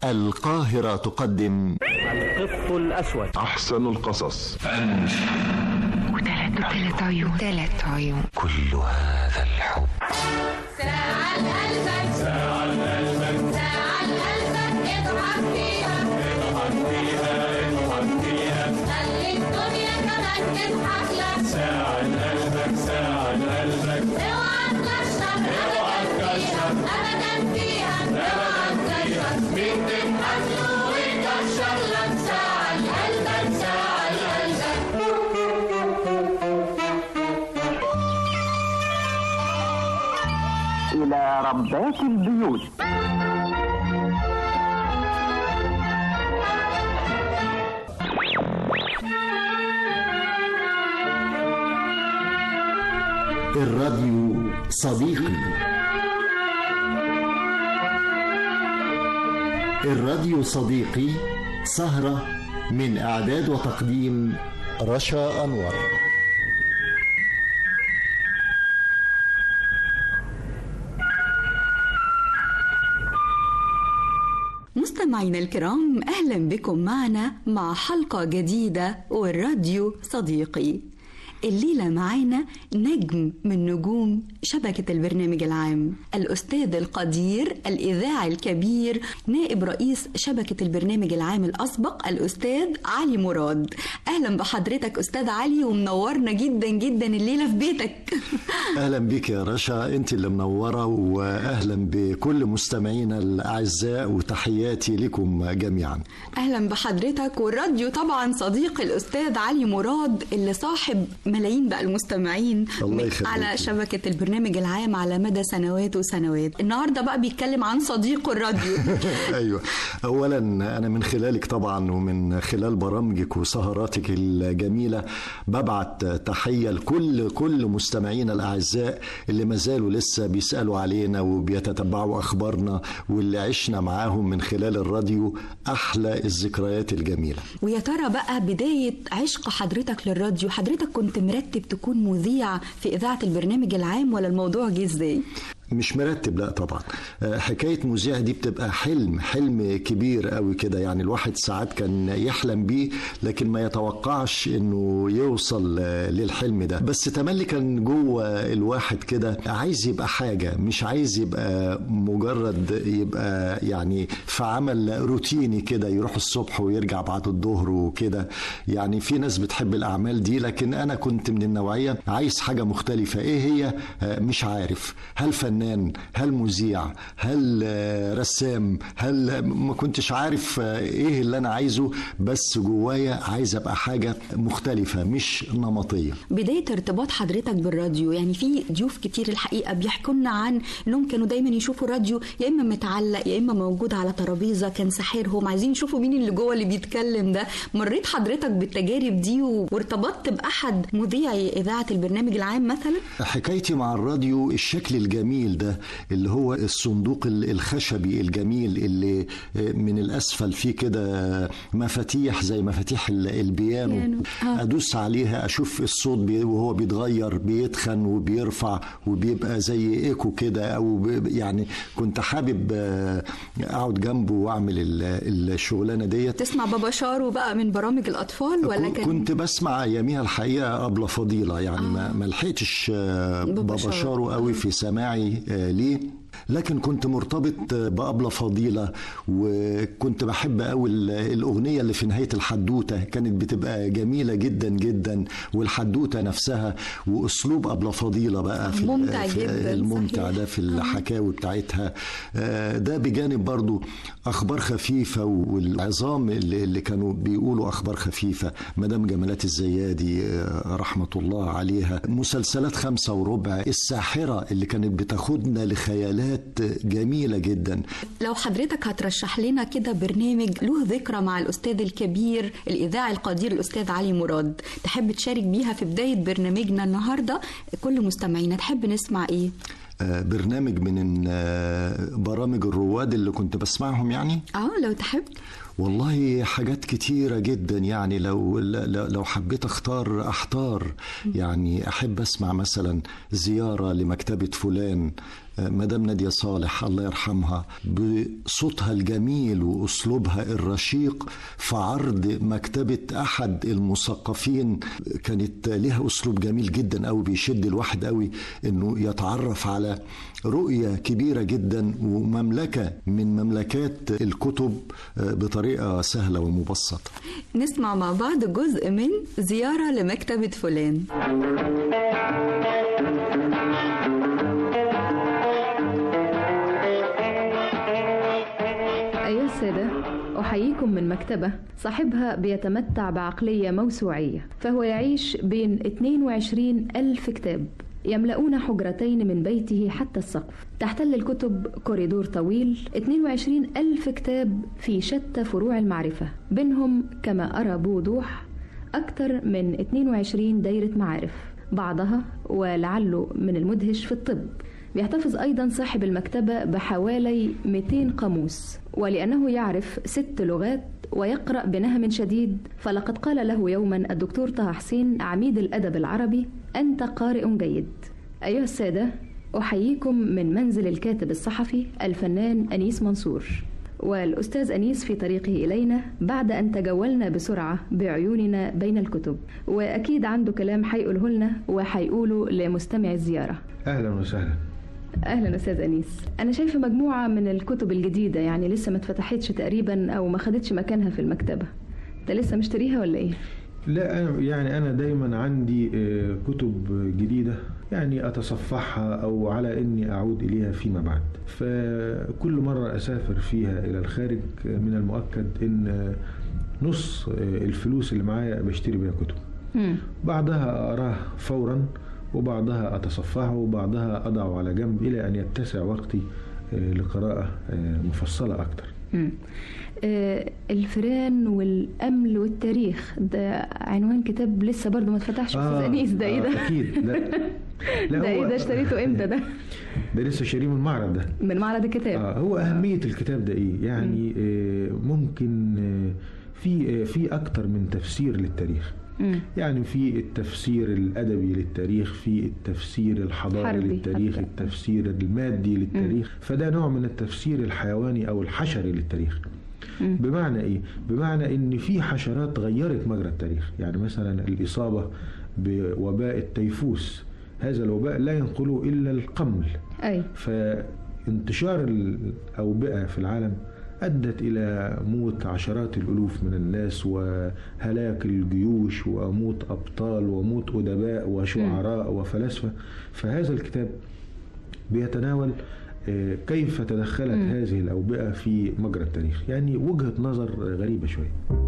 القاهرة تقدم القط الأسود أحسن القصص وثلاث وثلاث عيون ثلاث عيون كل هذا الحب ساعة لقلبك ساعة لقلبك ساعة لقلبك اضحك فيها اضحك فيها اضحك فيها خلي الدنيا كمان تضحك لك ساعة لقلبك ساعة لقلبك اوعى تكشر اوعى تكشر ابدا فيها اوعى تكشر مين تضحك له ويكشر لك ساعة لقلبك ساعة لقلبك إلى ربات البيوت الراديو صديقي الراديو صديقي سهرة من إعداد وتقديم رشا أنور مستمعينا الكرام اهلا بكم معنا مع حلقه جديده والراديو صديقي الليلة معانا نجم من نجوم شبكة البرنامج العام الأستاذ القدير الإذاعي الكبير نائب رئيس شبكة البرنامج العام الأسبق الأستاذ علي مراد أهلا بحضرتك أستاذ علي ومنورنا جدا جدا الليلة في بيتك اهلا بك يا رشا انت اللي منوره واهلا بكل مستمعينا الاعزاء وتحياتي لكم جميعا اهلا بحضرتك والراديو طبعا صديق الاستاذ علي مراد اللي صاحب ملايين بقى المستمعين الله يخليك. على شبكه البرنامج العام على مدى سنوات وسنوات النهارده بقى بيتكلم عن صديقه الراديو ايوه اولا انا من خلالك طبعا ومن خلال برامجك وسهراتك الجميله ببعت تحيه لكل كل مستمعينا الاعزاء اللي ما زالوا لسه بيسالوا علينا وبيتتبعوا اخبارنا واللي عشنا معاهم من خلال الراديو احلى الذكريات الجميله ويا ترى بقى بدايه عشق حضرتك للراديو حضرتك كنت مرتب تكون مذيع في اذاعه البرنامج العام ولا الموضوع جه ازاي مش مرتب لا طبعا آه، حكايه مذيع دي بتبقى حلم حلم كبير قوي كده يعني الواحد ساعات كان يحلم بيه لكن ما يتوقعش انه يوصل آه، للحلم ده بس تملي كان جوه الواحد كده عايز يبقى حاجه مش عايز يبقى مجرد يبقى يعني في عمل روتيني كده يروح الصبح ويرجع بعد الظهر وكده يعني في ناس بتحب الاعمال دي لكن انا كنت من النوعيه عايز حاجه مختلفه ايه هي آه، مش عارف هل فنان هل مذيع هل آه، رسام هل ما كنتش عارف آه، ايه اللي انا عايزه بس جوايا عايز ابقى حاجه مختلفه مش نمطيه بداية ارتباط حضرتك بالراديو يعني في ضيوف كتير الحقيقة بيحكوا لنا عن انهم كانوا دايما يشوفوا الراديو يا اما متعلق يا اما موجود على ترابيزة كان ساحرهم عايزين يشوفوا مين اللي جوه اللي بيتكلم ده مريت حضرتك بالتجارب دي و- وارتبطت بأحد مذيعي إذاعة البرنامج العام مثلا حكايتي مع الراديو الشكل الجميل ده اللي هو الصندوق ال- الخشبي الجميل اللي من الاسفل فيه كده مفاتيح زي مفاتيح ال- البيانو بيانو، آه. ادوس عليها اشوف الصوت بي وهو بيتغير بيتخن وبيرفع وبيبقى زي ايكو كده او ب- يعني كنت حابب آه، اقعد جنبه واعمل ال- الشغلانه ديت تسمع بابا شارو بقى من برامج الأطفال ولا كن- كان كنت بسمع اياميها الحقيقه ابله فضيله يعني ما ما لحقتش آه، بابا بابا شارو. شارو قوي في سماعي آه، ليه لكن كنت مرتبط بأبلة فضيلة وكنت بحب قوي ال- الأغنية اللي في نهاية الحدوتة كانت بتبقى جميلة جدا جدا والحدوتة نفسها وأسلوب أبلة فضيلة بقى في ممتع في جداً، الممتع صحيح. ده في الحكاوي بتاعتها آه، ده بجانب برضو أخبار خفيفة والعظام اللي اللي كانوا بيقولوا أخبار خفيفة مدام جمالات الزيادي آه، رحمة الله عليها مسلسلات خمسة وربع الساحرة اللي كانت بتاخدنا لخيالات جميلة جدا لو حضرتك هترشح لنا كده برنامج له ذكرى مع الأستاذ الكبير الإذاعي القدير الأستاذ علي مراد تحب تشارك بيها في بداية برنامجنا النهاردة كل مستمعينا تحب نسمع إيه؟ آه، برنامج من آه، برامج الرواد اللي كنت بسمعهم يعني اه لو تحب والله حاجات كتيرة جدا يعني لو لو لو حبيت اختار احتار يعني احب اسمع مثلا زيارة لمكتبة فلان مدام نادية صالح الله يرحمها بصوتها الجميل وأسلوبها الرشيق في عرض مكتبة أحد المثقفين كانت لها أسلوب جميل جدا أوي بيشد الواحد أوي إنه يتعرف على رؤية كبيرة جدا ومملكة من مملكات الكتب بطريقة سهلة ومبسطة نسمع مع بعض جزء من زيارة لمكتبة فلان أيها السادة أحييكم من مكتبة صاحبها بيتمتع بعقلية موسوعية فهو يعيش بين 22 ألف كتاب يملؤون حجرتين من بيته حتى السقف تحتل الكتب كوريدور طويل 22 ألف كتاب في شتى فروع المعرفة بينهم كما أرى بوضوح أكثر من 22 دايرة معارف بعضها ولعله من المدهش في الطب بيحتفظ أيضا صاحب المكتبة بحوالي 200 قاموس ولأنه يعرف ست لغات ويقرأ بنهم شديد فلقد قال له يوما الدكتور طه حسين عميد الأدب العربي أنت قارئ جيد أيها السادة أحييكم من منزل الكاتب الصحفي الفنان أنيس منصور والأستاذ أنيس في طريقه إلينا بعد أن تجولنا بسرعة بعيوننا بين الكتب وأكيد عنده كلام حيقوله لنا وحيقوله لمستمع الزيارة اهلا وسهلا اهلا استاذ انيس انا شايفه مجموعه من الكتب الجديده يعني لسه ما اتفتحتش تقريبا او ما خدتش مكانها في المكتبه انت لسه مشتريها ولا ايه لا أنا يعني أنا دايما عندي آه، كتب جديدة يعني أتصفحها أو على إني أعود إليها فيما بعد فكل مرة أسافر فيها إلى الخارج آه، من المؤكد إن آه، نص آه، الفلوس اللي معايا بشتري بيها كتب مم. بعضها أقراه فورا وبعضها أتصفحه وبعضها أضعه على جنب إلى أن يتسع وقتي آه، لقراءة آه، مفصلة أكتر مم. آه، الفيران والامل والتاريخ ده عنوان كتاب لسه برضه ما اتفتحش استاذ انيس ده ايه ده أكيد لا لا ده ايه هو- ده اشتريته امتى ده ده لسه شاريه من المعرض ده من معرض الكتاب آه هو أهمية الكتاب ده إيه؟ يعني آه ممكن آه في آه في أكتر من تفسير للتاريخ مم. يعني في التفسير الأدبي للتاريخ في التفسير الحضاري حربي للتاريخ حتى. التفسير المادي للتاريخ فده نوع من التفسير الحيواني أو الحشري للتاريخ مم. بمعنى إيه؟ بمعنى إن في حشرات غيرت مجرى التاريخ يعني مثلا الإصابة بوباء التيفوس هذا الوباء لا ينقله إلا القمل اي فانتشار الأوبئة في العالم أدت إلى موت عشرات الألوف من الناس وهلاك الجيوش وموت أبطال وموت أدباء وشعراء وفلاسفة فهذا الكتاب بيتناول آه، كيف تدخلت هذه الأوبئة في مجرى التاريخ يعني وجهة نظر غريبة شوية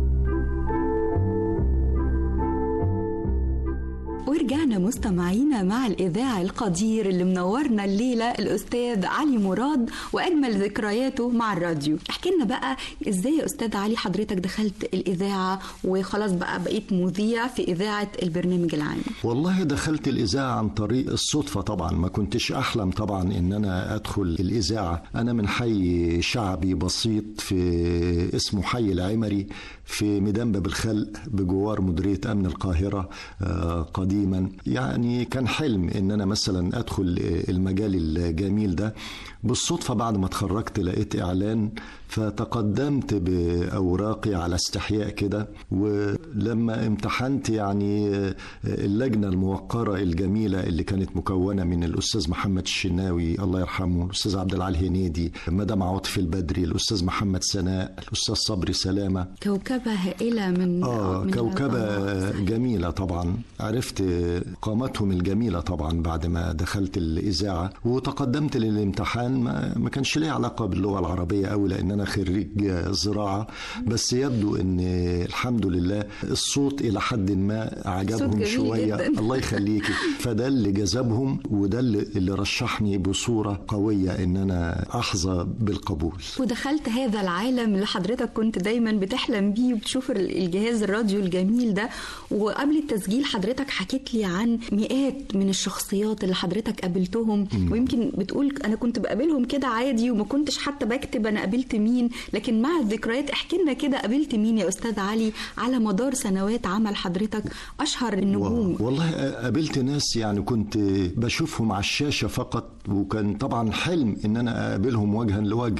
ورجعنا مستمعينا مع الإذاعي القدير اللي منورنا الليلة الأستاذ علي مراد وأجمل ذكرياته مع الراديو احكي لنا بقى إزاي يا أستاذ علي حضرتك دخلت الإذاعة وخلاص بقى بقيت مذيع في إذاعة البرنامج العام والله دخلت الإذاعة عن طريق الصدفة طبعا ما كنتش أحلم طبعا إن أنا أدخل الإذاعة أنا من حي شعبي بسيط في اسمه حي العمري في ميدان باب الخلق بجوار مديرية أمن القاهرة آه، قديما يعني كان حلم إن أنا مثلا أدخل المجال الجميل ده بالصدفة بعد ما اتخرجت لقيت إعلان فتقدمت بأوراقي على استحياء كده ولما امتحنت يعني اللجنة الموقرة الجميلة اللي كانت مكونة من الأستاذ محمد الشناوي الله يرحمه الأستاذ عبد العال هنيدي مدام عاطف البدري الأستاذ محمد سناء الأستاذ صبري سلامة كوكبة هائلة من آه من كوكبة العظمة. صحيح. جميلة طبعا عرفت قامتهم الجميلة طبعا بعد ما دخلت الإذاعة وتقدمت للامتحان ما, ما كانش ليه علاقة باللغة العربية أوي لأن أنا خريج زراعة بس يبدو أن الحمد لله الصوت إلى حد ما عجبهم جميل شوية جداً. الله يخليكي فده اللي جذبهم وده اللي, اللي رشحني بصورة قوية أن أنا أحظى بالقبول ودخلت هذا العالم اللي حضرتك كنت دايما بتحلم بيه وبتشوف ال- الجهاز الراديو الجميل ده وقبل التسجيل حضرتك حكيت لي عن مئات من الشخصيات اللي حضرتك قابلتهم ويمكن بتقول انا كنت بقابلهم كده عادي وما كنتش حتى بكتب انا قابلت مين لكن مع الذكريات احكي لنا كده قابلت مين يا استاذ علي على مدار سنوات عمل حضرتك اشهر النجوم والله قابلت ناس يعني كنت بشوفهم على الشاشة فقط وكان طبعا حلم ان انا اقابلهم وجها لوجه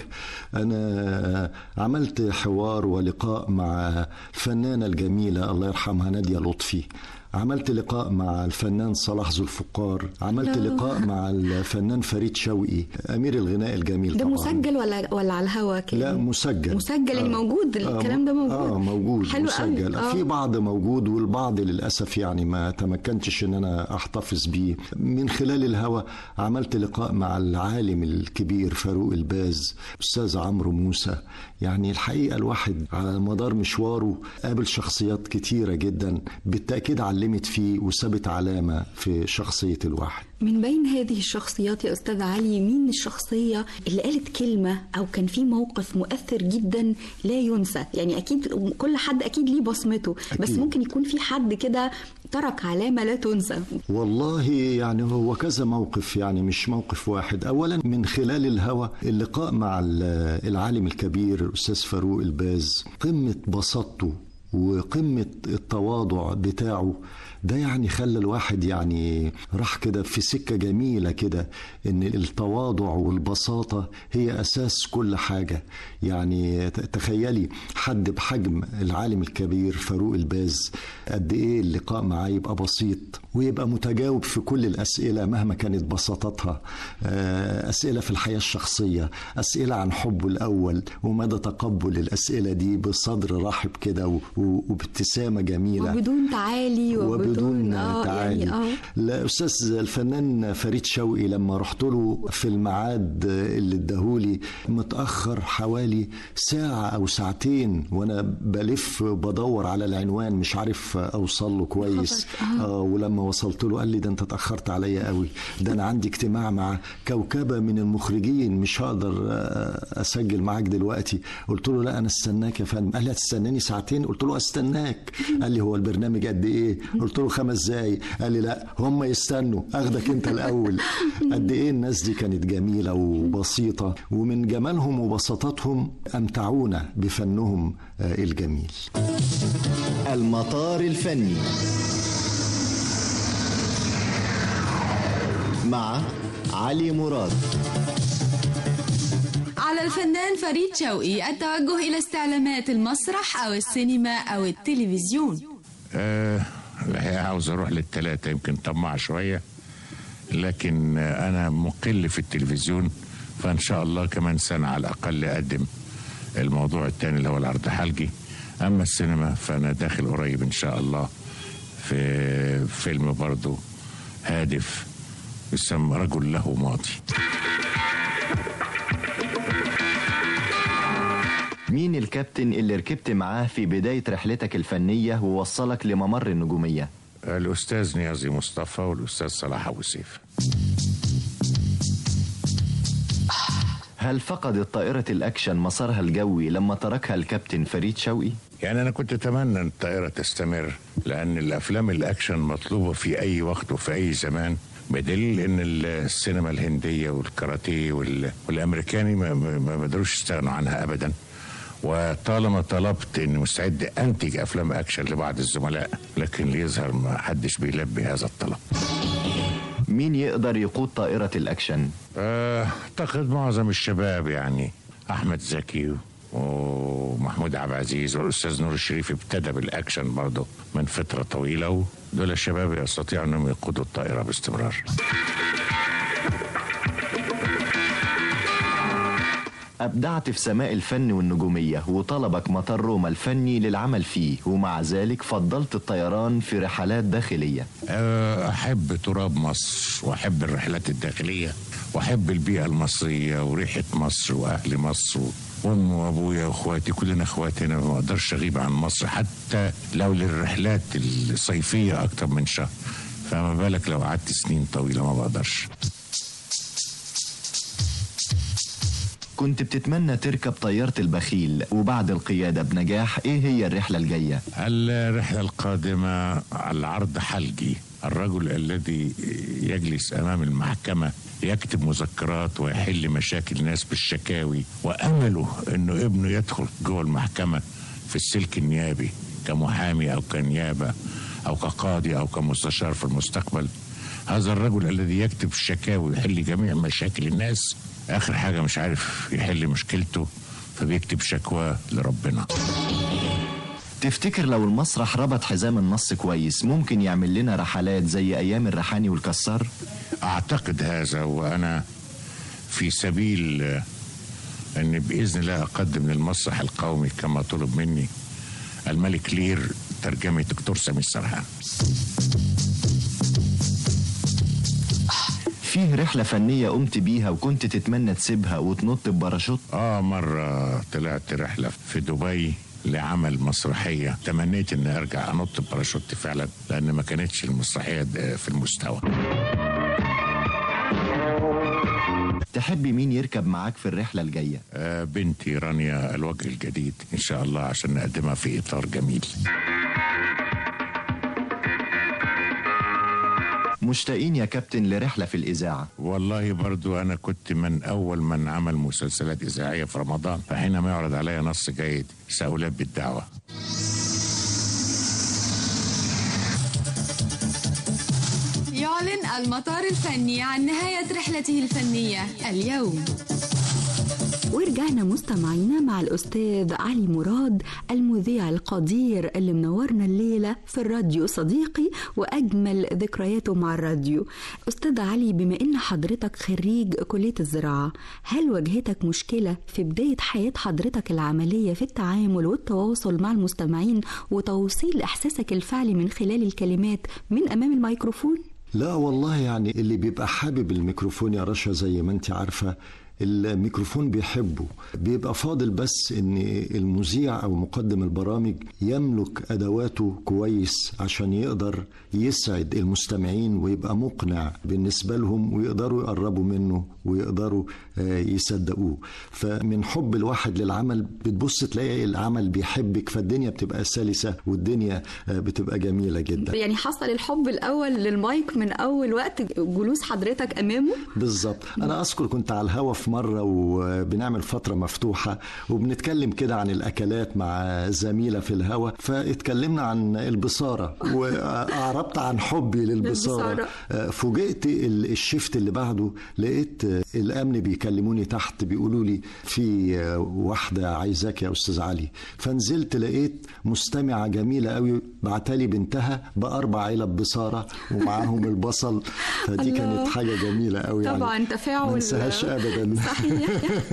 انا عملت حوار ولقاء مع الفنانة الجميلة الله يرحمها نادية لطفي عملت لقاء مع الفنان صلاح ذو الفقار عملت لا. لقاء مع الفنان فريد شوقي امير الغناء الجميل ده طبعا مسجل ولا ولا على الهوا كده لا مسجل مسجل يعني آه. موجود الكلام ده موجود اه موجود حلو مسجل قوي. آه. في بعض موجود والبعض للاسف يعني ما تمكنتش ان انا احتفظ بيه من خلال الهوى عملت لقاء مع العالم الكبير فاروق الباز استاذ عمرو موسى يعني الحقيقه الواحد على مدار مشواره قابل شخصيات كتيره جدا بالتاكيد علمت فيه وسابت علامه في شخصيه الواحد من بين هذه الشخصيات يا استاذ علي مين الشخصيه اللي قالت كلمه او كان في موقف مؤثر جدا لا ينسى يعني اكيد كل حد اكيد ليه بصمته بس أكيد. ممكن يكون في حد كده ترك علامه لا تنسى والله يعني هو كذا موقف يعني مش موقف واحد اولا من خلال الهوى اللقاء مع ال- العالم الكبير الاستاذ فاروق الباز قمه بساطته وقمه التواضع بتاعه ده يعني خلى الواحد يعني راح كده في سكه جميله كده ان التواضع والبساطه هي اساس كل حاجه يعني ت- تخيلي حد بحجم العالم الكبير فاروق الباز قد ايه اللقاء معاه يبقى بسيط ويبقى متجاوب في كل الاسئله مهما كانت بساطتها آه، اسئله في الحياه الشخصيه اسئله عن حبه الاول ومدى تقبل الاسئله دي بصدر رحب كده و- و- وبابتسامه جميله وبدون تعالي وبدون, وبدون آه تعالي يعني اه لا استاذ الفنان فريد شوقي لما رحت له في الميعاد اللي اداهولي متاخر حوالي ساعه او ساعتين وانا بلف بدور على العنوان مش عارف اوصل له كويس خبر. آه. آه ولما وصلت له قال لي ده انت اتاخرت عليا قوي ده انا عندي اجتماع مع كوكبه من المخرجين مش هقدر آه، اسجل معاك دلوقتي قلت له لا انا استناك يا فندم قال لي هتستناني ساعتين قلت له استناك قال لي هو البرنامج قد ايه قلت له خمس دقايق قال لي لا هم يستنوا اخدك انت الاول قد ايه الناس دي كانت جميله وبسيطه ومن جمالهم وبساطتهم امتعونا بفنهم آه، الجميل المطار الفني مع علي مراد على الفنان فريد شوقي التوجه إلى استعلامات المسرح أو السينما أو التلفزيون آه الحقيقة عاوز اروح للتلاتة يمكن طماع شوية لكن آه انا مقل في التلفزيون فان شاء الله كمان سنة على الاقل اقدم الموضوع التاني اللي هو العرض حلقي اما السينما فانا داخل قريب ان شاء الله في فيلم برضو هادف يسمى رجل له ماضي مين الكابتن اللي ركبت معاه في بداية رحلتك الفنية ووصلك لممر النجومية؟ الاستاذ نيازي مصطفى والاستاذ صلاح ابو سيف هل فقدت طائرة الأكشن مسارها الجوي لما تركها الكابتن فريد شوقي؟ يعني انا كنت اتمنى ان الطائره تستمر لان الافلام الاكشن مطلوبه في اي وقت وفي اي زمان بدليل ان السينما الهنديه والكاراتيه وال- والامريكاني ما- ما ما قدروش يستغنوا عنها ابدا وطالما طلبت اني مستعد انتج افلام اكشن لبعض الزملاء لكن ليظهر ما حدش بيلبي هذا الطلب مين يقدر يقود طائرة الأكشن؟ آه، اعتقد معظم الشباب يعني احمد زكي ومحمود عبد العزيز والاستاذ نور الشريف ابتدى بالاكشن برضه من فتره طويله ودول الشباب يستطيعوا انهم يقودوا الطائره باستمرار أبدعت في سماء الفن والنجومية وطلبك مطار روما الفني للعمل فيه ومع ذلك فضلت الطيران في رحلات داخلية آه، احب تراب مصر واحب الرحلات الداخليه واحب البيئه المصريه وريحه مصر واهل مصر وامي وابويا واخواتي كلنا اخوات هنا ما اقدرش اغيب عن مصر حتى لو للرحلات الصيفيه اكتر من شهر فما بالك لو قعدت سنين طويله ما بقدرش كنت بتتمنى تركب طيارة البخيل وبعد القيادة بنجاح إيه هي الرحلة الجاية؟ الرحلة القادمة العرض حلقي الرجل الذي يجلس أمام المحكمة يكتب مذكرات ويحل مشاكل الناس بالشكاوي وامله انه ابنه يدخل جوه المحكمه في السلك النيابي كمحامي او كنيابه او كقاضي او كمستشار في المستقبل هذا الرجل الذي يكتب الشكاوي ويحل جميع مشاكل الناس اخر حاجه مش عارف يحل مشكلته فبيكتب شكواه لربنا تفتكر لو المسرح ربط حزام النص كويس ممكن يعمل لنا رحلات زي ايام الريحاني والكسار اعتقد هذا وانا في سبيل آه، ان باذن الله اقدم للمسرح القومي كما طلب مني الملك لير ترجمه دكتور سمير سرحان فيه رحلة فنية قمت بيها وكنت تتمنى تسيبها وتنط بباراشوت اه مرة طلعت رحلة في دبي لعمل مسرحية تمنيت ان ارجع انط بباراشوت فعلا لان ما كانتش المسرحية د- في المستوى تحبي مين يركب معاك في الرحلة الجاية آه بنتي رانيا الوجه الجديد ان شاء الله عشان نقدمها في اطار جميل مشتاقين يا كابتن لرحلة في الإذاعة والله برضو أنا كنت من أول من عمل مسلسلات إذاعية في رمضان فحينما يعرض علي نص جيد سألبي الدعوة يعلن المطار الفني عن نهاية رحلته الفنية اليوم ورجعنا مستمعينا مع الأستاذ علي مراد المذيع القدير اللي منورنا الليلة في الراديو صديقي وأجمل ذكرياته مع الراديو أستاذ علي بما إن حضرتك خريج كلية الزراعة هل واجهتك مشكلة في بداية حياة حضرتك العملية في التعامل والتواصل مع المستمعين وتوصيل إحساسك الفعلي من خلال الكلمات من أمام الميكروفون؟ لا والله يعني اللي بيبقى حابب الميكروفون يا رشا زي ما انت عارفة الميكروفون بيحبه بيبقى فاضل بس ان المذيع او مقدم البرامج يملك ادواته كويس عشان يقدر يسعد المستمعين ويبقى مقنع بالنسبة لهم ويقدروا يقربوا منه ويقدروا آه، يصدقوه فمن حب الواحد للعمل بتبص تلاقي العمل بيحبك فالدنيا بتبقى سلسة والدنيا آه، بتبقى جميلة جدا يعني حصل الحب الأول للمايك من أول وقت جلوس حضرتك أمامه بالظبط انا اذكر كنت على الهوا في مره وبنعمل فتره مفتوحه وبنتكلم كده عن الاكلات مع زميله في الهوا فاتكلمنا عن البصاره واعربت عن حبي للبصاره للبصارة. آه، فوجئت ال- الشفت اللي بعده لقيت آه، الامن بيكلموني تحت بيقولوا لي في آه، واحده عايزاك يا استاذ علي فنزلت لقيت مستمعه جميله قوي بعتلي بنتها باربع علب بصاره ومعاهم البصل فدي الله. كانت حاجه جميله قوي يعني طبعا تفاعل ما انساهاش ابدا صحيح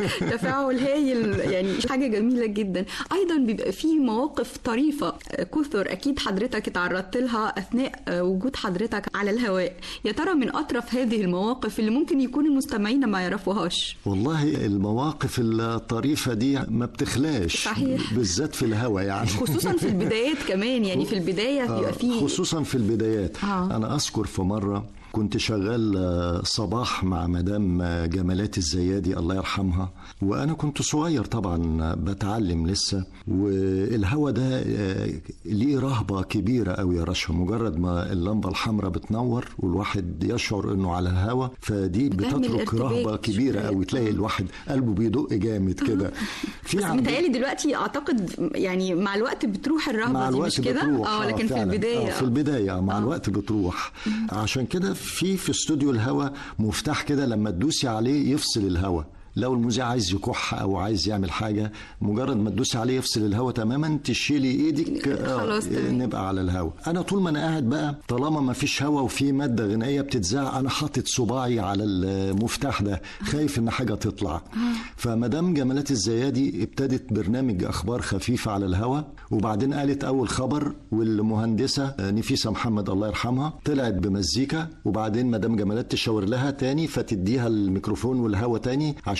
تفاعل هايل يعني حاجه جميله جدا ايضا بيبقى في مواقف طريفه كثر اكيد حضرتك اتعرضت لها اثناء وجود حضرتك على الهواء يا ترى من اطرف هذه المواقف اللي ممكن يكون المستمعين ما يعرفوهاش والله المواقف الطريفه دي ما بتخلاش صحيح. بالذات في الهوا يعني خصوصا في البدايات كمان يعني في البدايه آه، بيبقى في خصوصا في البدايات آه. انا اذكر في مره كنت شغال آه، صباح مع مدام آه، جمالات الزيادي الله يرحمها وانا كنت صغير طبعا آه، بتعلم لسه والهوا ده آه، ليه رهبه كبيره قوي يا رشا مجرد ما اللمبه الحمراء بتنور والواحد يشعر انه على الهوا فدي بتعمل بتترك ارتباك رهبه كبيره شوية. قوي تلاقي الواحد قلبه بيدق جامد كده في بس عند- متهيألي دلوقتي اعتقد يعني مع الوقت بتروح الرهبه مع دي الوقت مش كده بتروح اه لكن في فعلاً. البدايه آه في البدايه مع الوقت بتروح عشان كده في في استوديو الهوا مفتاح كده لما تدوسي عليه يفصل الهوا لو المذيع عايز يكح او عايز يعمل حاجه مجرد ما تدوسي عليه يفصل الهوا تماما تشيلي ايدك آه، خلاص تمام. نبقى على الهوا انا طول ما انا قاعد بقى طالما ما فيش هوا وفي ماده غنائيه بتتذاع انا حاطط صباعي على المفتاح ده خايف ان حاجه تطلع فمدام جمالات الزيادي ابتدت برنامج اخبار خفيفه على الهوا وبعدين قالت اول خبر والمهندسه آه، نفيسه محمد الله يرحمها طلعت بمزيكا وبعدين مدام جمالات تشاور لها تاني فتديها الميكروفون والهوا تاني عشان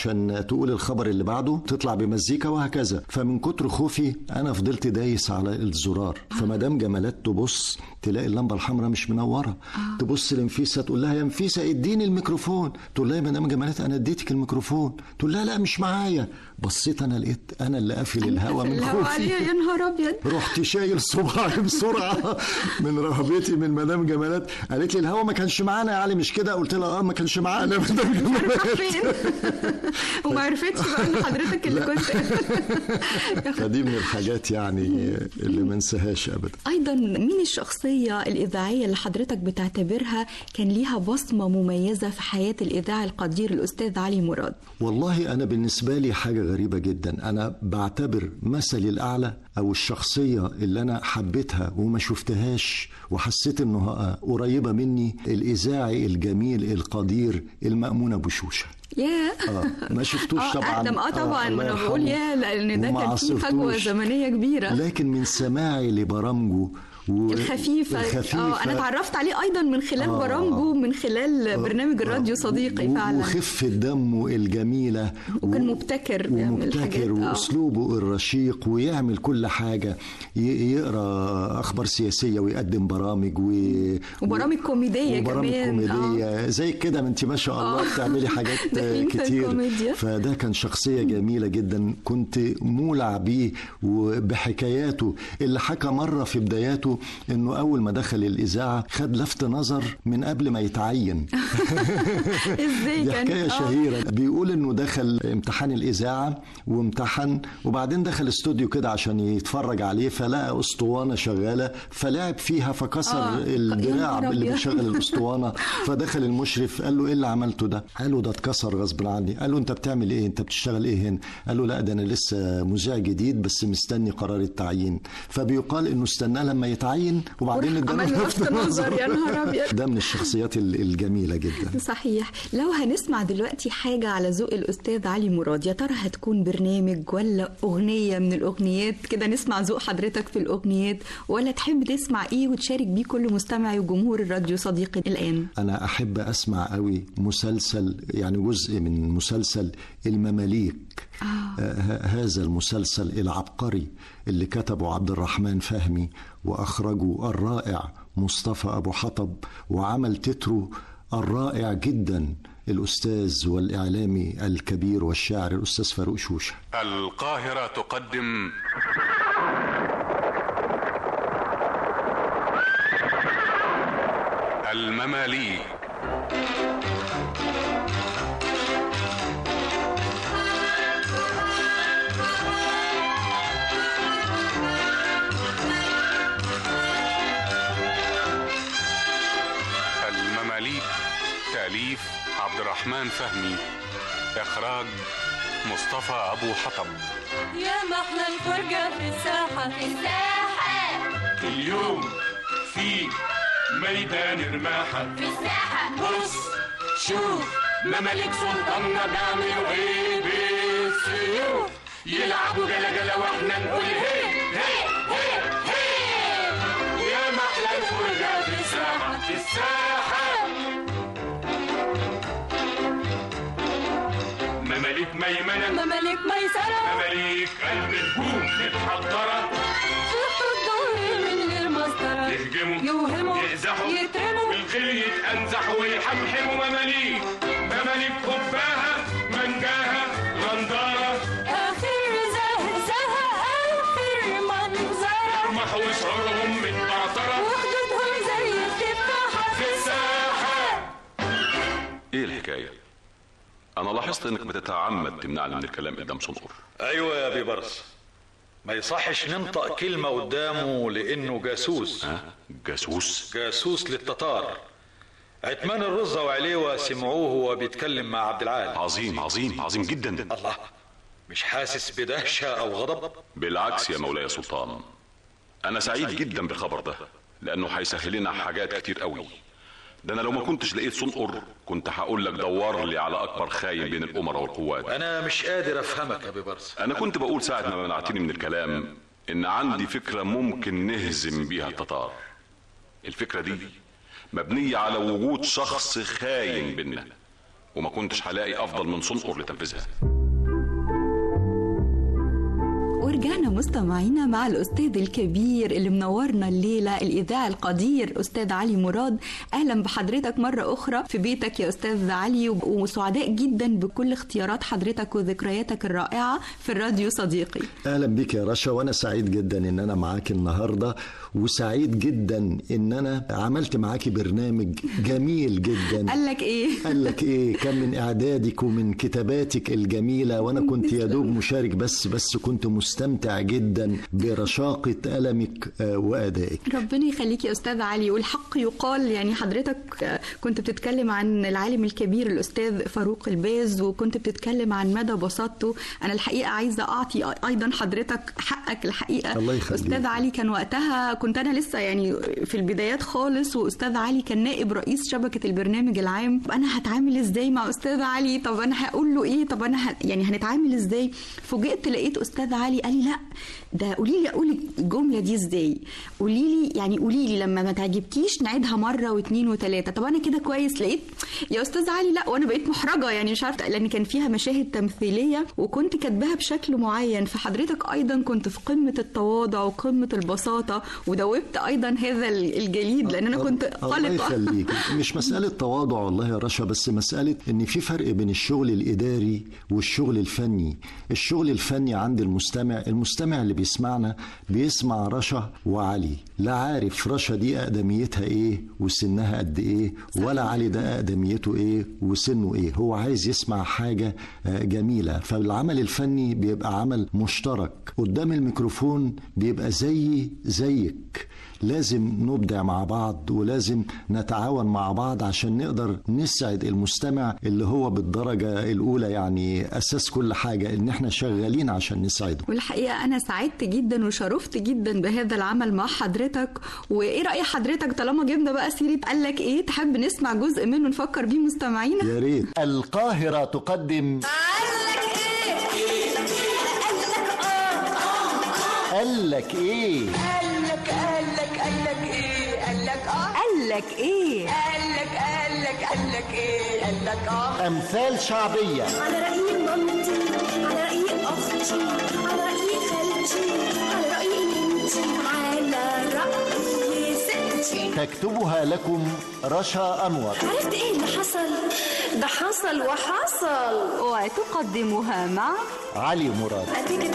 عشان تقول الخبر اللي بعده تطلع بمزيكا وهكذا فمن كتر خوفي انا فضلت دايس على الزرار فمدام جمالات تبص تلاقي اللمبه الحمراء مش منوره تبص لنفيسه تقول لها يا نفيسه اديني الميكروفون تقول لها يا مدام جمالات انا اديتك الميكروفون تقول لها لا مش معايا بصيت انا لقيت انا اللي قافل الهوا من الهوا خوفي عليه يا نهار ابيض رحت شايل صباعي بسرعه من رهبتي من مدام جمالات قالت لي الهوا ما كانش معانا يا علي مش كده قلت لها اه ما كانش معانا يا مدام جمالات فين وما عرفتش بقى ان حضرتك اللي كنت فدي من الحاجات يعني اللي ما انساهاش ابدا ايضا مين الشخصيه الاذاعيه اللي حضرتك بتعتبرها كان ليها بصمه مميزه في حياه الاذاعي القدير الاستاذ علي مراد والله انا بالنسبه لي حاجه غريبه جدا انا بعتبر مثلي الاعلى او الشخصيه اللي انا حبيتها وما شفتهاش وحسيت انها قريبه مني الاذاعي الجميل القدير المامون ابو شوشه ياه اه ما شفتوش آه، طبعا اقدم اه طبعا الله ما انا يرحمه. بقول ياه لان ده وما كان فيه فجوه عاصرتوش. زمنيه كبيره لكن من سماعي لبرامجه و... الخفيفة الخفيفة اه انا اتعرفت عليه ايضا من خلال آه. برامجه من خلال برنامج الراديو صديقي و- فعلا وخفة دمه الجميلة وكان مبتكر بيعمل حاجات ومبتكر آه. واسلوبه الرشيق ويعمل كل حاجه ي- يقرا اخبار سياسيه ويقدم برامج و... وبرامج كوميديه وبرامج كمان كوميديه زي كده ما انت ما شاء الله آه. بتعملي حاجات داخلين في كتير الكوميديا. فده كان شخصيه جميله جدا كنت مولع بيه وبحكاياته اللي حكى مره في بداياته انه اول ما دخل الاذاعه خد لفت نظر من قبل ما يتعين ازاي دي كان حكايه آه. شهيره بيقول انه دخل امتحان الاذاعه وامتحن وبعدين دخل استوديو كده عشان يتفرج عليه فلقى اسطوانه شغاله فلعب فيها فكسر آه. آه. يا الدراع نهار اللي أبيض. بيشغل الاسطوانه فدخل المشرف قال له ايه اللي عملته ده؟ قال له ده اتكسر غصب عني قال له انت بتعمل ايه؟ انت بتشتغل ايه هنا؟ قال له لا ده انا لسه مذيع جديد بس مستني قرار التعيين فبيقال انه استناه لما يتعين وبعدين اداله عمل له لفت لفت نظر، يا نهار أبيض. ده من الشخصيات ال- الجميله جدا صحيح لو هنسمع دلوقتي حاجة على ذوق الأستاذ علي مراد يا ترى هتكون برنامج ولا أغنية من الأغنيات كده نسمع ذوق حضرتك في الأغنيات ولا تحب تسمع إيه وتشارك بيه كل مستمعي وجمهور الراديو صديقي الآن أنا أحب أسمع قوي مسلسل يعني جزء من مسلسل المماليك آه. آه هذا المسلسل العبقري اللي كتبه عبد الرحمن فهمي وأخرجه الرائع مصطفى أبو حطب وعمل تتره الرائع جدا الأستاذ والإعلامي الكبير والشاعر الأستاذ فاروق شوشة القاهرة تقدم المماليك المماليك تأليف عبد الرحمن فهمي إخراج مصطفى أبو حطب يا محلى الفرجة في الساحة في الساحة اليوم في ميدان رماحة في الساحة بص شوف مماليك سلطاننا بيعملوا ايه بالسيوف يلعبوا جلا جلا واحنا نقول هي هي هي هي يا محلى الفرجة في الساحة في الساحة مماليك ميمنة ممالك ميسرة مماليك قلب الهجوم متحضرة في الظهر من غير مسطرة يهجموا يوهموا يقزحوا يترموا بالخيل يتأنزحوا ويحمحموا مماليك مماليك خفاها منجاها غندارة آخر زهزها آخر منظرة محوا شعورهم متبعترة وخدودهم زي التفاحة في الساحة ايه الحكايه انا لاحظت انك بتتعمد تمنعني من الكلام قدام صنقر ايوه يا بيبرس ما يصحش ننطق كلمة قدامه لأنه جاسوس جاسوس جاسوس للتتار عتمان الرزة وعليوة سمعوه وهو بيتكلم مع عبد العال عظيم عظيم عظيم جدا الله مش حاسس بدهشة أو غضب بالعكس يا مولاي سلطان انا سعيد جدا بالخبر ده لانه هيسهل لنا حاجات كتير قوي ده انا لو ما كنتش لقيت صنقر كنت هقول لك دور لي على اكبر خاين بين الامراء والقوات أنا مش قادر أفهمك يا بيبرس انا كنت بقول ساعه ما منعتني من الكلام ان عندي فكره ممكن نهزم بيها التتار الفكره دي مبنيه على وجود شخص خاين بينا وما كنتش هلاقي افضل من صنقر لتنفيذها ورجعنا مستمعينا مع الأستاذ الكبير اللي منورنا الليلة الإذاعي القدير أستاذ علي مراد أهلا بحضرتك مرة أخرى في بيتك يا أستاذ علي وسعداء جدا بكل اختيارات حضرتك وذكرياتك الرائعة في الراديو صديقي اهلا بك يا رشا وانا سعيد جدا ان انا معاك النهارده وسعيد جدا ان انا عملت معاكي برنامج جميل جدا قال لك إيه؟ قال لك ايه كان من اعدادك ومن كتاباتك الجميله وانا كنت يا دوب مشارك بس بس كنت مستمتع جدا برشاقه قلمك آه، وادائك ربنا يخليك يا استاذ علي والحق يقال يعني حضرتك آه، كنت بتتكلم عن العالم الكبير الاستاذ فاروق الباز وكنت بتتكلم عن مدى بساطته انا الحقيقه عايزه اعطي ايضا حضرتك حقك الحقيقه الله يخليك. استاذ علي كان وقتها كنت انا لسه يعني في البدايات خالص واستاذ علي كان نائب رئيس شبكه البرنامج العام انا هتعامل ازاي مع استاذ علي طب انا هقول له ايه طب انا ه... يعني هنتعامل ازاي فوجئت لقيت استاذ علي قال لي لا ده قولي لي اقول الجمله دي ازاي قولي لي يعني قولي لي لما ما تعجبكيش نعيدها مره واثنين وثلاثه طب انا كده كويس لقيت يا استاذ علي لا وانا بقيت محرجه يعني مش عارفه لان كان فيها مشاهد تمثيليه وكنت كاتباها بشكل معين فحضرتك ايضا كنت في قمه التواضع وقمه البساطه ودوبت ايضا هذا الجليد لان انا كنت الله قلقه يخليك مش مسألة تواضع والله يا رشا بس مسألة ان في فرق بين الشغل الاداري والشغل الفني الشغل الفني عند المستمع المستمع اللي بيسمعنا بيسمع رشا وعلي لا عارف رشا دي اقدميتها ايه وسنها قد ايه ولا علي ده اقدميته ايه وسنه ايه هو عايز يسمع حاجة آه، جميلة فالعمل الفني بيبقى عمل مشترك قدام الميكروفون بيبقى زي زيك لازم نبدع مع بعض ولازم نتعاون مع بعض عشان نقدر نسعد المستمع اللي هو بالدرجة الأولى يعني أساس كل حاجة إن إحنا شغالين عشان نسعده والحقيقه انا سعدت جدا وشرفت جدا بهذا العمل مع حضرتك وايه راي حضرتك طالما جبنا بقى سيره قال لك ايه تحب نسمع جزء منه نفكر بيه مستمعينا يا ريت القاهرة تقدم قال لك إيه قال لك قال لك قال لك ايه قال لك اه قال لك ايه قال لك قال لك قال لك ايه قال لك اه أمثال شعبية على رأي مامتي على رأي أختي على رأي خالتي على رأي ننتي على رأي ستي تكتبها لكم رشا أنور عرفت ايه اللي حصل ده حصل وحصل وتقدمها مع علي مراد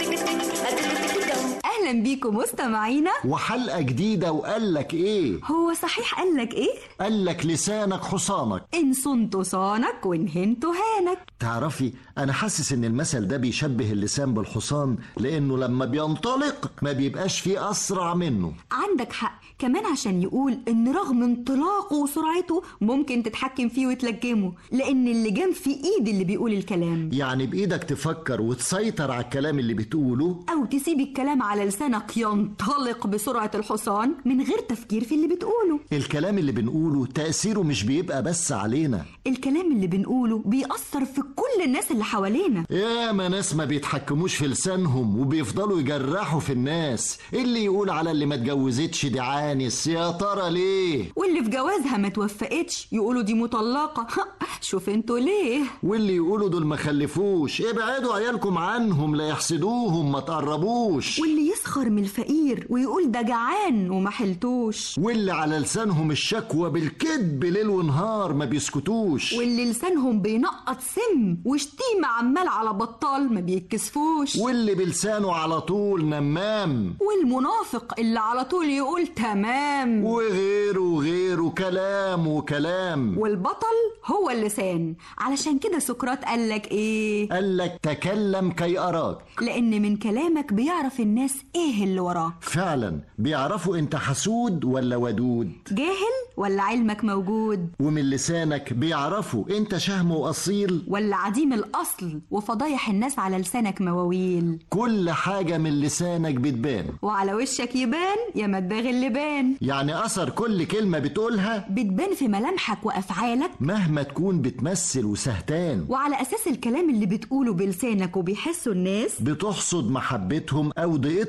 اهلا بيكم مستمعينا وحلقة جديدة وقال لك إيه هو صحيح قال لك ايه قال لك لسانك حصانك ان صنت صانك وان هنت هانك تعرفي انا حاسس ان المثل ده بيشبه اللسان بالحصان لانه لما بينطلق ما بيبقاش فيه اسرع منه عندك حق كمان عشان يقول ان رغم انطلاقه وسرعته ممكن تتحكم فيه وتلجمه لان اللجام في ايد اللي بيقول الكلام يعني بايدك تفكر وتسيطر على الكلام اللي بتقوله او تسيب الكلام على لسانك ينطلق بسرعة الحصان من غير تفكير في اللي بتقوله الكلام اللي بنقوله تأثيره مش بيبقى بس علينا الكلام اللي بنقوله بيأثر في كل الناس اللي حوالينا ياما ناس ما بيتحكموش في لسانهم وبيفضلوا يجرحوا في الناس اللي يقول على اللي ما اتجوزتش دي عانس يا ترى ليه واللي في جوازها ما توفقتش يقولوا دي مطلقة شوف انتوا ليه واللي يقولوا دول ما خلفوش ابعدوا عيالكم عنهم لا يحسدوهم ما تقربوش واللي يسخر من الفقير ويقول ده جعان وما حلتوش واللي على لسانهم الشكوى بالكذب ليل ونهار ما بيسكتوش واللي لسانهم بينقط سم وشتيمة عمال على بطال ما بيتكسفوش واللي بلسانه على طول نمام والمنافق اللي على طول يقول تمام وغيره وغيره كلام وكلام والبطل هو اللسان علشان كده سقراط قالك ايه قالك تكلم كي أراك لان من كلامك بيعرف الناس ايه اللي وراه فعلا بيعرفوا انت حسود ولا ودود جاهل ولا علمك موجود ومن لسانك بيعرفوا انت شهم واصيل ولا عديم الاصل وفضايح الناس على لسانك مواويل كل حاجة من لسانك بتبان وعلى وشك يبان يا مداغ اللبان يعني أثر كل كلمة بتقولها بتبان في ملامحك وافعالك مهما تكون بتمثل وسهتان وعلى اساس الكلام اللي بتقوله بلسانك وبيحسوا الناس بتحصد محبتهم أو ضيقتهم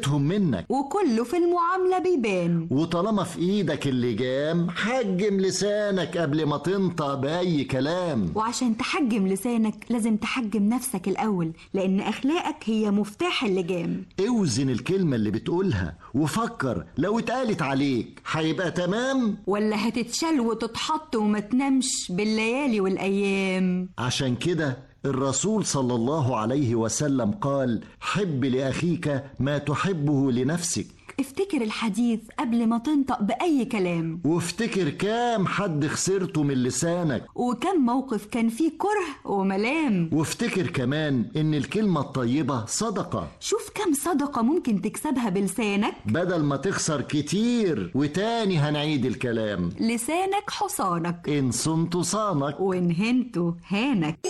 عايزهم منك وكله في المعاملة بيبان وطالما في ايدك اللجام حجم لسانك قبل ما تنطق بأي كلام وعشان تحجم لسانك لازم تحجم نفسك الأول لأن أخلاقك هي مفتاح اللجام اوزن الكلمة اللي بتقولها وفكر لو اتقالت عليك هيبقى تمام ولا هتتشال وتتحط وما تنامش بالليالي والأيام عشان كده الرسول صلى الله عليه وسلم قال حب لأخيك ما تحبه لنفسك افتكر الحديث قبل ما تنطق بأي كلام وافتكر كام حد خسرته من لسانك وكم موقف كان فيه كره وملام وافتكر كمان ان الكلمة الطيبة صدقة شوف كم صدقة ممكن تكسبها بلسانك بدل ما تخسر كتير وتاني هنعيد الكلام لسانك حصانك إن صنت صانك وإن هنته هانك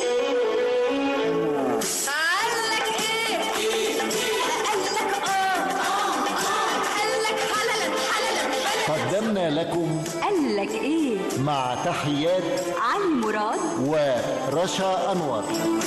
قالك ايه قالك اه قالك حللا حللا قدمنا لكم قالك إيه مع تحيات علي مراد ورشا أنور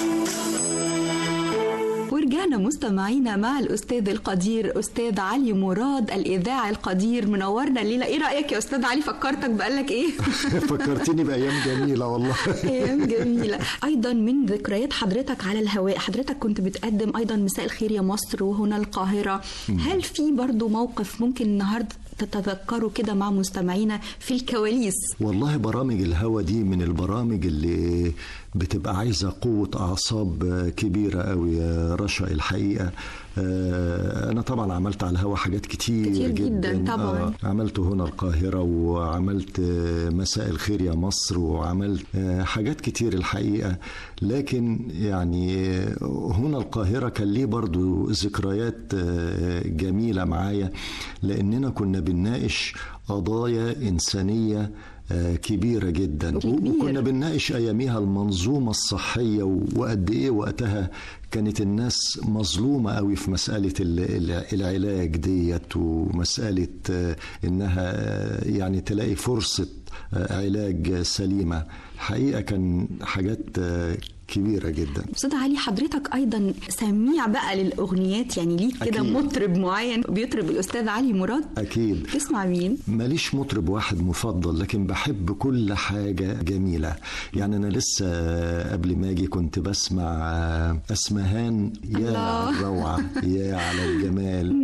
ورجعنا مستمعينا مع الأستاذ القدير أستاذ علي مراد الإذاعي القدير منورنا الليلة إيه رأيك يا أستاذ علي فكرتك بقالك إيه؟ فكرتني بأيام جميلة والله أيام جميلة أيضا من ذكريات حضرتك على الهواء حضرتك كنت بتقدم أيضا مساء الخير يا مصر وهنا القاهرة هل في برضو موقف ممكن النهاردة تتذكره كده مع مستمعينا في الكواليس والله برامج الهوا دي من البرامج اللي بتبقى عايزة قوة أعصاب كبيرة أوي يا رشا الحقيقة آه، أنا طبعا عملت على الهوا حاجات كتير, كتير جداً طبعاً. آه، عملت هنا القاهرة وعملت آه، مساء الخير يا مصر وعملت آه، حاجات كتير الحقيقة لكن يعني آه، هنا القاهرة كان ليه برضو ذكريات آه، جميلة معايا لأننا كنا بنناقش قضايا إنسانية آه، كبيرة جدا وكنا بنناقش أياميها المنظومة الصحية و- وقد إيه وقتها كانت الناس مظلومة قوي في مسألة ال- ال- العلاج ديت ومسألة آه، إنها آه، يعني تلاقي فرصة آه، علاج سليمة الحقيقة كان حاجات آه، كبيرة جدا أستاذ علي حضرتك أيضا سميع بقى للأغنيات يعني ليك كده أكيد. مطرب معين بيطرب الأستاذ علي مراد أكيد تسمع مين؟ ماليش مطرب واحد مفضل لكن بحب كل حاجة جميلة يعني أنا لسه قبل ما أجي كنت بسمع أسمهان يا الله. على الروعة يا على الجمال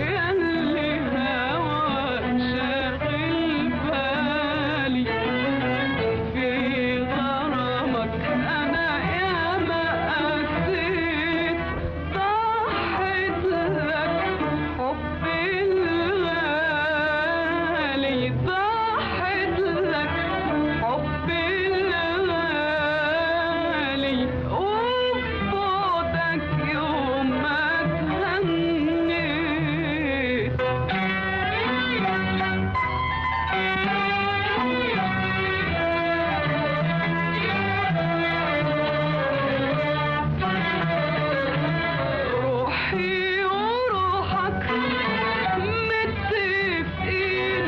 يوم ما تهنيت روحي وروحك متفقين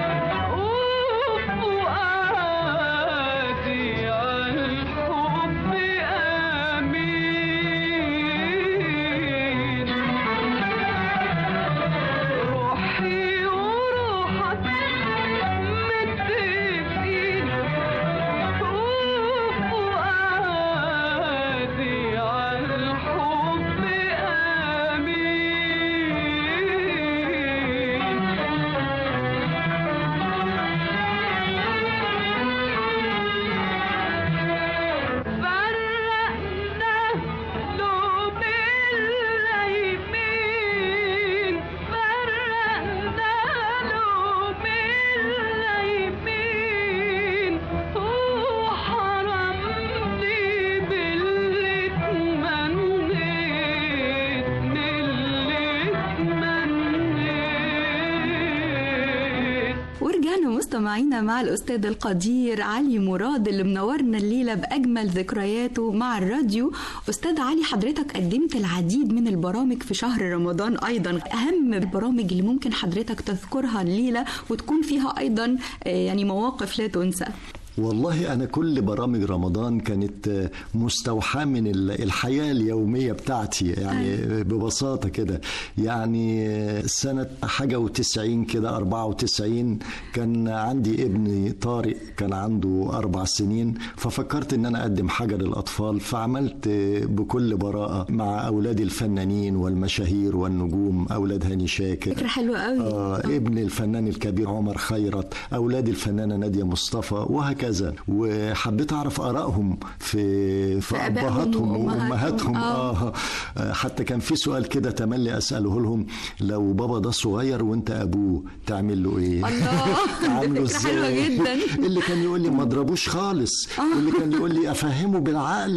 وفؤادي عالحب أمين روحي وروحك متفقين وفؤادي عالحب فرقنا لوم اليمين فرقنا لوم اليمين وحرمني باللي تمنيت من اللي تمنيت ورجعنا مستمعينا مع الأستاذ القدير علي مراد اللي منورنا الليلة بأجمل ذكرياته مع الراديو أستاذ علي حضرتك قدمت العديد من البرامج في شهر رمضان أيضا أهم البرامج اللي ممكن حضرتك تذكرها الليلة وتكون فيها أيضا آه، يعني مواقف لا تنسى والله أنا كل برامج رمضان كانت آه، مستوحاة من ال- الحياة اليومية بتاعتي يعني ببساطة كده يعني آه، سنة حاجة وتسعين كده أربعة وتسعين كان عندي ابني طارق كان عنده أربع سنين ففكرت إن أنا أقدم حاجة للأطفال فعملت آه، بكل براءة مع أولادي الفنانين والمشاهير والنجوم أولاد هاني شاكر فكرة حلوة قوي آه ابن الفنان الكبير عمر خيرت اولاد الفنانه ناديه مصطفى وهكذا وحبيت اعرف ارائهم في في آبائهم ابهاتهم وأمهاتهم. وامهاتهم آه. آه. حتى كان في سؤال كده تملي اساله لهم لو بابا ده صغير وانت ابوه تعمل له ايه الله عامله فكرة حلوة ازاي جدا اللي كان يقول لي ما اضربوش خالص واللي كان يقول لي افهمه بالعقل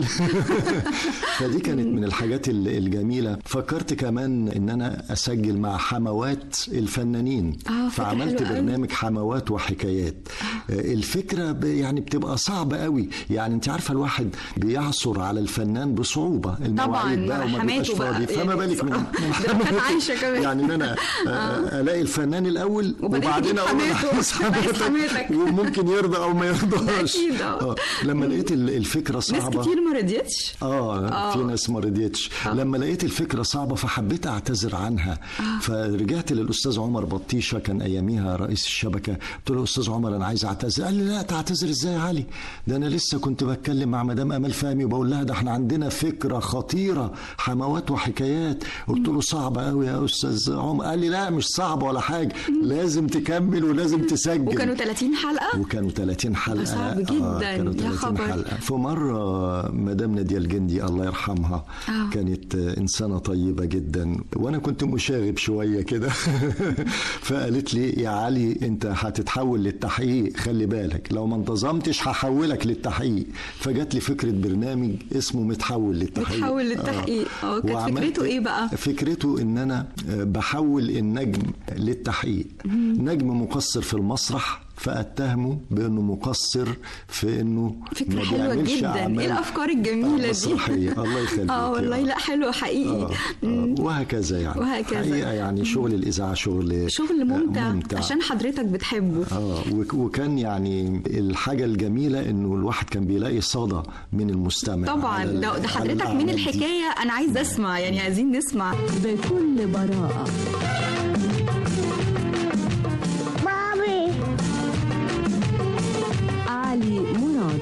فدي كانت من الحاجات ال- الجميله فكرت كمان ان انا اسجل مع حموات الفنانين آه، فكرة فعملت حلوة أوي. برنامج حموات وحكايات آه، الفكره ب- يعني بتبقى صعبه قوي يعني انت عارفه الواحد بيعثر على الفنان بصعوبه المواعيد بقى وما بيبقاش حماته بقى فاضي فما يعني بالك من من ده كانت حماته. عايشة كمان. يعني ان انا آه، الاقي الفنان الاول وبعدين وبعدين تجيب اقول حماته. عايز حماتك حماتك. وممكن يرضى او ما يرضاش أكيد، آه. آه، لما لقيت ال- الفكره ناس صعبه كتير ما رضيتش اه آه. في ناس ما رضيتش لما لقيت الفكره صعبه فحبيت اعتذر عنها فرجعت للاستاذ عمر بطيشه كان اياميها رئيس الشبكه قلت له استاذ عمر انا عايز اعتذر قال لي لا تعتذر ازاي يا علي ده انا لسه كنت بتكلم مع مدام امال فهمي وبقول لها ده احنا عندنا فكره خطيره حموات وحكايات قلت له صعبه قوي يا استاذ عمر قال لي لا مش صعبه ولا حاجه لازم تكمل ولازم تسجل وكانوا 30 حلقة وكانوا 30 حلقه صعب آه، جداً، كانوا يا 30 خبر. حلقه في مره مدام ناديه الجندي الله يرحمها آه. كانت انسانه طيبه جدا وانا كنت مشاغب شويه كده فقالت لي يا علي انت هتتحول للتحقيق خلي بالك لو ما انتظمتش هحولك للتحقيق فجات لي فكره برنامج اسمه متحول للتحقيق متحول للتحقيق. آه، كانت وعملت- فكرته إيه بقى؟ فكرته ان انا بحول النجم للتحقيق نجم مقصر في المسرح فاتهمه بانه مقصر في انه فكرة ما حلوة بيعملش جدا أعمال ايه الافكار الجميلة دي مسرحية الله يخليك اه والله لا حلو حقيقي آه، آه، وهكذا يعني وهكذا. حقيقة يعني شغل الإذاعة شغل شغل ممتع, ممتع. عشان حضرتك بتحبه اه وك- وكان يعني الحاجة الجميلة انه الواحد كان بيلاقي صدى من المستمع طبعا على ال- ده, ده على حضرتك من الأعمال دي. الحكاية انا عايز اسمع يعني عايزين نسمع بكل براءة مامي علي مراد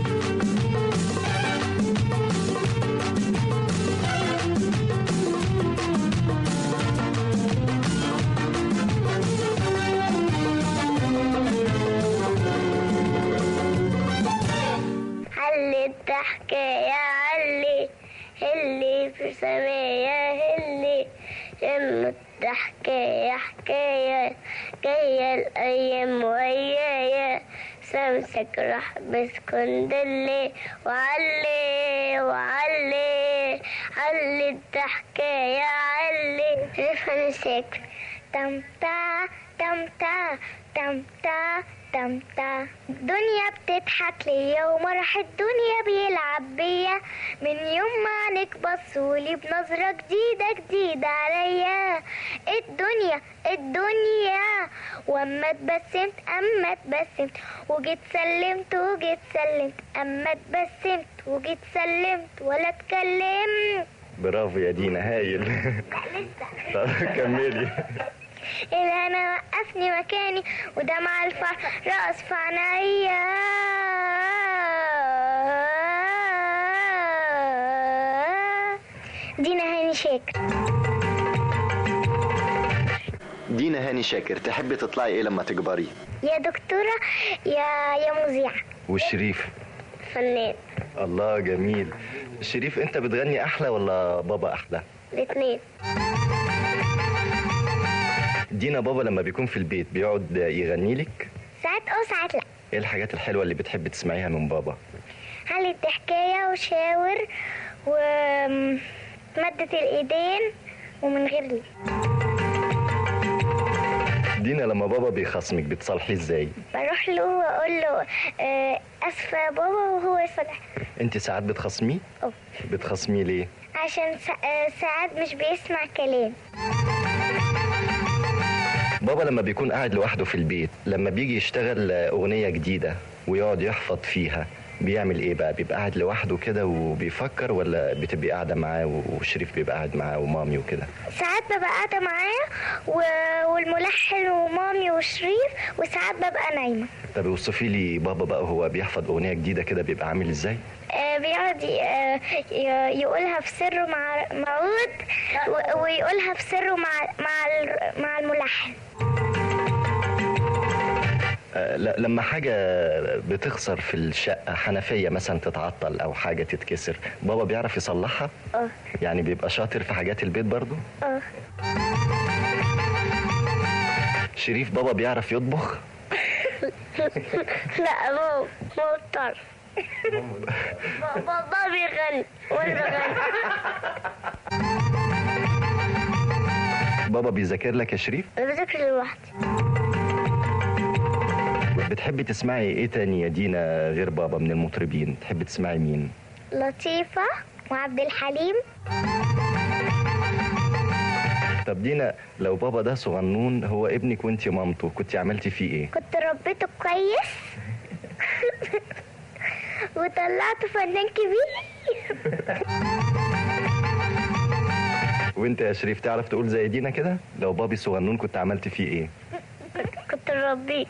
علي الضحكة يا علي اللي في سمايا اللي جنة الضحكة يا حكاية جاية الأيام ويايا سمسك راح بسكن دلي وعلي وعلي علي الضحكة يا علي افهم سكر تم تا تم تا تم تا تم تا الدنيا بتضحك ليا ومرح الدنيا بيلعب بيا من يوم ما عينك بصولي بنظرة جديدة جديدة عليا الدنيا الدنيا واما اتبسمت اما اتبسمت وجيت سلمت وجيت سلمت اما اتبسمت وجيت سلمت ولا اتكلمت برافو يا دينا هايل طب كملي إذا أنا وقفني مكاني ودمع الفرح رقص في عينيا دينا هاني شاكر دينا هاني شاكر تحبي تطلعي ايه لما تكبري يا دكتورة يا يا مذيعة والشريف فنان الله جميل شريف انت بتغني احلى ولا بابا احلى الاتنين دينا بابا لما بيكون في البيت بيقعد يغني لك ساعات اه ساعات لا ايه الحاجات الحلوه اللي بتحب تسمعيها من بابا علي حكاية وشاور ومادة الإيدين ومن غير لي دينا لما بابا بيخصمك بتصالحيه ازاي بروح له واقول له آه، اسفه يا بابا وهو يصلح انت ساعات بتخصميه أه. بتخصميه ليه عشان سا- آه، ساعات مش بيسمع كلام بابا لما بيكون قاعد لوحده في البيت لما بيجي يشتغل اغنيه جديده ويقعد يحفظ فيها بيعمل ايه بقى بيبقى قاعد لوحده كده وبيفكر ولا بتبقي قاعده معاه وشريف بيبقى قاعد معاه ومامي وكده ساعات ببقى قاعدة معاه و- والملحن ومامي وشريف وساعات ببقى نايمة طب اوصفي لي بابا بقى هو بيحفظ اغنيه جديده كده بيبقى عامل ازاي آه، بيقعد ي- آه، ي- يقولها في سره مع مع عود و- ويقولها في سره مع مع ال- مع الملحن آه، لا لما حاجة بتخسر في الشقة حنفية مثلا تتعطل أو حاجة تتكسر بابا بيعرف يصلحها؟ اه يعني بيبقى شاطر في حاجات البيت برضو؟ اه شريف بابا بيعرف يطبخ؟ لا بابا بابا بطل بابا بيغني وانا بغني بابا بيذاكر لك يا شريف؟ انا بذاكر لوحدي بتحبي تسمعي ايه تاني يا دينا غير بابا من المطربين؟ تحبي تسمعي مين؟ لطيفة وعبد الحليم طب دينا لو بابا ده صغنون هو ابنك وانت مامته كنت عملتي فيه ايه؟ كنت ربيته كويس وطلعته فنان كبير وانت يا شريف تعرف تقول زي دينا كده؟ لو بابي صغنون كنت عملت فيه ايه؟ كنت ربيه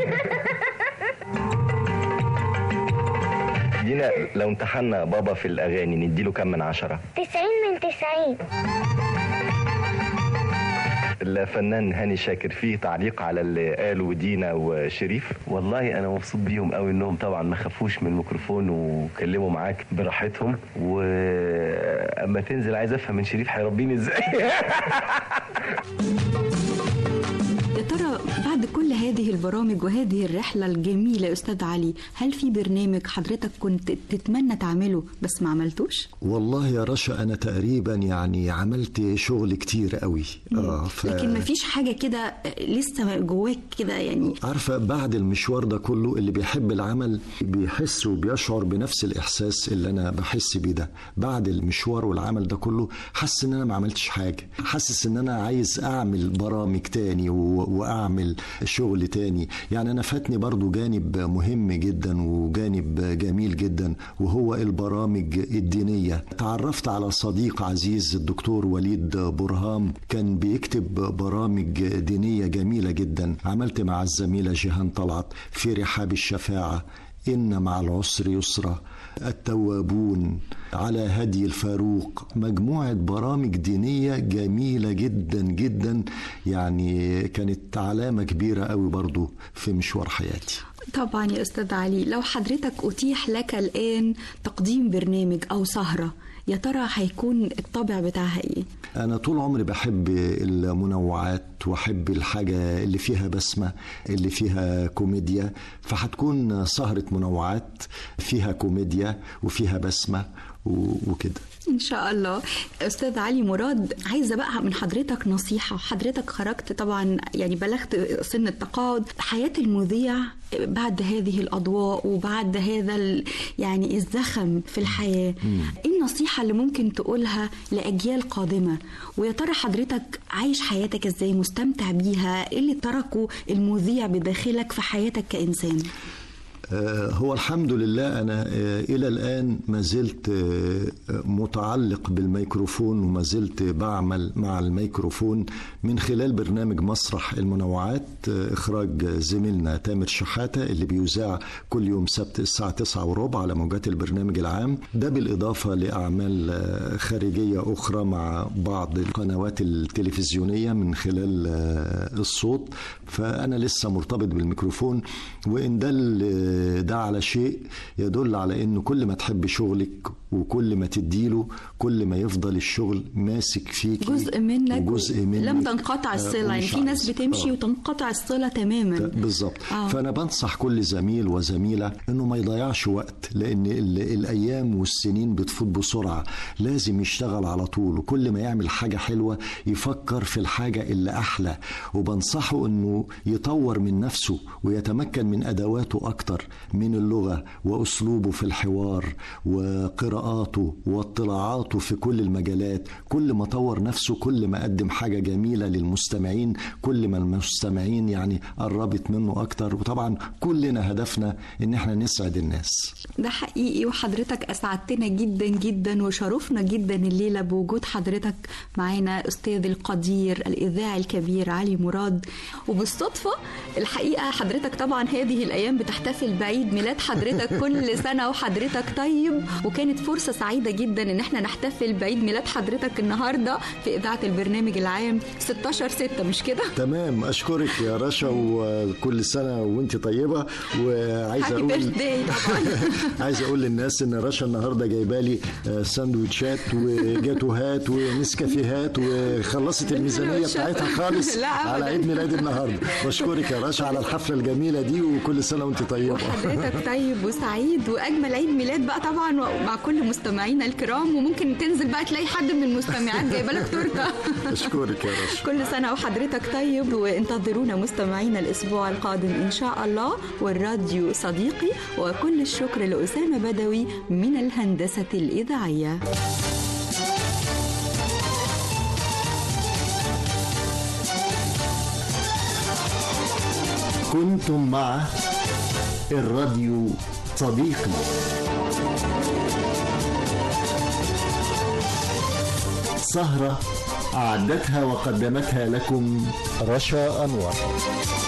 دينا لو امتحنا بابا في الأغاني نديله كم من عشرة؟ تسعين من تسعين الفنان هاني شاكر فيه تعليق على اللي قاله دينا وشريف والله انا مبسوط بيهم قوي انهم طبعا ما خافوش من الميكروفون وكلموا معاك براحتهم واما تنزل عايز افهم من شريف هيربيني ازاي يا ترى بعد كل هذه البرامج وهذه الرحلة الجميلة يا أستاذ علي هل في برنامج حضرتك كنت تتمنى تعمله بس ما عملتوش؟ والله يا رشا انا تقريبا يعني عملت شغل كتير قوي اه ف... لكن ما فيش حاجة كده لسه جواك كده يعني عارفة بعد المشوار ده كله اللي بيحب العمل بيحس وبيشعر بنفس الإحساس اللي أنا بحس بيه ده بعد المشوار والعمل ده كله حاسس إن أنا ما عملتش حاجة حاسس إن أنا عايز أعمل برامج تاني و... وأعمل شغل تاني يعني أنا فاتني برضو جانب مهم جدا وجانب جميل جدا وهو البرامج الدينية تعرفت على صديق عزيز الدكتور وليد برهام كان بيكتب برامج دينية جميلة جدا عملت مع الزميلة جيهان طلعت في رحاب الشفاعة إن مع العسر يسرا التوابون على هدي الفاروق مجموعة برامج دينية جميلة جدا جدا يعني كانت علامة كبيرة قوي برضو في مشوار حياتي طبعا يا أستاذ علي لو حضرتك أتيح لك الآن تقديم برنامج أو سهرة يا ترى هيكون الطابع بتاعها إيه؟ أنا طول عمري بحب المنوعات وأحب الحاجة اللي فيها بسمة اللي فيها كوميديا فهتكون سهرة منوعات فيها كوميديا وفيها بسمة و- وكده إن شاء الله أستاذ علي مراد عايزة بقى من حضرتك نصيحة حضرتك خرجت طبعا يعني بلغت سن التقاعد حياة المذيع بعد هذه الأضواء وبعد هذا ال- يعني الزخم في الحياة إيه النصيحة اللي ممكن تقولها لأجيال قادمة ويا ترى حضرتك عايش حياتك إزاي مستمتع بيها إيه اللي تركه المذيع بداخلك في حياتك كإنسان آه، هو الحمد لله أنا آه، إلى الآن ما زلت آه، متعلق بالميكروفون وما زلت بعمل مع الميكروفون من خلال برنامج مسرح المنوعات آه، إخراج زميلنا تامر شحاتة اللي بيذاع كل يوم سبت الساعة 9 وربع على موجات البرنامج العام ده بالإضافة لأعمال آه، خارجية أخرى مع بعض القنوات التلفزيونية من خلال آه، الصوت فأنا لسه مرتبط بالميكروفون وإن ده ال- ده على شيء يدل على إنه كل ما تحب شغلك وكل ما تديله كل ما يفضل الشغل ماسك فيك جزء منك وجزء منك لم تنقطع آه، الصلة يعني ومش في ناس عايز. بتمشي آه. وتنقطع الصلة تماما بالظبط آه. فانا بنصح كل زميل وزميله انه ما يضيعش وقت لان ال- الايام والسنين بتفوت بسرعه لازم يشتغل على طول وكل ما يعمل حاجه حلوه يفكر في الحاجه اللي احلى وبنصحه انه يطور من نفسه ويتمكن من ادواته اكتر من اللغه واسلوبه في الحوار وقراءته قراءاته واطلاعاته في كل المجالات كل ما طور نفسه كل ما قدم حاجة جميلة للمستمعين كل ما المستمعين يعني قربت منه أكتر وطبعا كلنا هدفنا إن احنا نسعد الناس ده حقيقي وحضرتك أسعدتنا جدا جدا وشرفنا جدا الليلة بوجود حضرتك معانا أستاذ القدير الإذاعي الكبير علي مراد وبالصدفة الحقيقة حضرتك طبعا هذه الأيام بتحتفل بعيد ميلاد حضرتك كل سنة وحضرتك طيب وكانت فرصة سعيدة جدا إن احنا نحتفل بعيد ميلاد حضرتك النهاردة في إذاعة البرنامج العام 16 6 مش كده؟ تمام أشكرك يا رشا وكل سنة وأنت طيبة وعايز هابي أقول بيرثداي طبعا عايز اقول للناس ان رشا النهارده جايبه لي آه، سندوتشات وجاتوهات ونسكافيهات وخلصت الميزانيه والشفا. بتاعتها خالص لا أبداً. على عيد ميلاد النهارده بشكرك يا رشا على الحفله الجميله دي وكل سنه وانت طيبه حضرتك طيب وسعيد واجمل عيد ميلاد بقى طبعا مع كل مستمعينا الكرام وممكن تنزل بقى تلاقي حد من المستمعات جايبه لك تورته اشكرك يا رشا كل سنه وحضرتك طيب وانتظرونا مستمعينا الاسبوع القادم ان شاء الله والراديو صديقي وكل الشكر لاسامه بدوي من الهندسه الاذاعيه كنتم مع الراديو صديقي سهرة أعدتها وقدمتها لكم رشا أنور